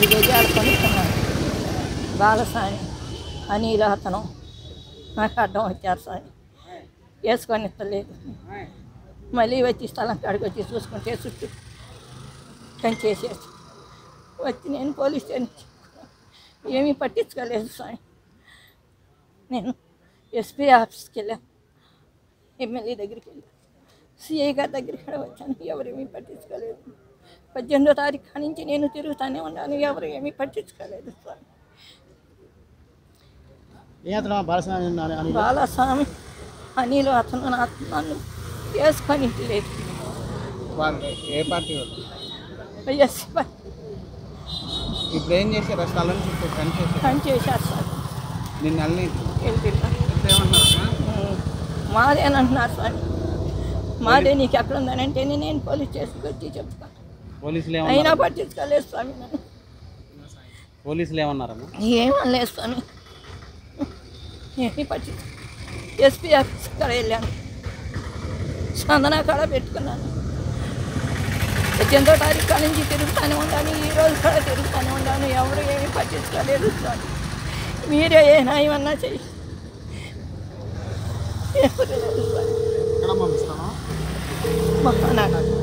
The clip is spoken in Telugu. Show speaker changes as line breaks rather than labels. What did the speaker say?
రెండు గజాలు కొనుక్కున్నాను బాలసాని అనిల అతను నాకు అడ్డం వచ్చారు సార్ వేసుకొని ఇస్తలేదు మళ్ళీ వచ్చి స్థలం కాడికి వచ్చి చూసుకుంటే చుట్టూ కంచేసేసి వచ్చి నేను పోలీస్ స్టేషన్ చెప్పుకున్నాను. ఏమీ పట్టించుకోలేదు సార్ నేను ఎస్పీ ఆఫీస్కి వెళ్ళాను ఎమ్మెల్యే దగ్గరికి వెళ్ళాను సిఐ గారి దగ్గరికి కూడా వచ్చాను ఎవరేమీ పట్టించుకోలేదు పద్దెనిమిదో తారీఖు నుంచి నేను తిరుగుతానే ఉన్నాను ఎవరు ఏమీ పట్టించుకోలేదు సార్
ఏం అతను బాలస్వామి అని- అని
బాలస్వామి అనిలో అతను నా- నన్ను వేసుకొని లేదు
వాళ్ళు ఏ పార్టీ వాళ్ళు
వైఎస్సీ
ఇప్పుడు ఏం చేశారు ఆ స్థలం చుట్టూ పని చేశారు
పని చేశారు సార్
నిన్న అల్లి
వెళ్తున్నా
ఏమన్నారు
మాదేనంటున్నారు సార్ మాదే నీకు ఎక్కడ ఉందనంటే నేను పోలీస్ స్టేషన్కి వచ్చి చెప్తాను
పోలీసులు
అయినా
ఏమన్నారు
పట్టించుకోలేదు స్వామి నన్ను
పోలీసులు ఏమన్నారమ్మా
ఏమనలేదు స్వామి ఏమీ పట్టించు ఎస్పీ ఆఫీస్ కాడ వెళ్ళాను స్పందన కాడ పెట్టుకున్నాను పద్దెనిమిదో తారీఖు కాడ నుంచి తిరుగుతూనే ఉన్నాను ఈ రోజు కూడా తిరుగుతూనే ఉన్నాను ఎవరు ఏమీ పట్టించుకోలేదు స్వామి మీరే ఏ న్యాయమన్నా చెయ్యి ఎవరు లేదు స్వామి
ఎక్కడ పంపిస్తాను
మహానాడు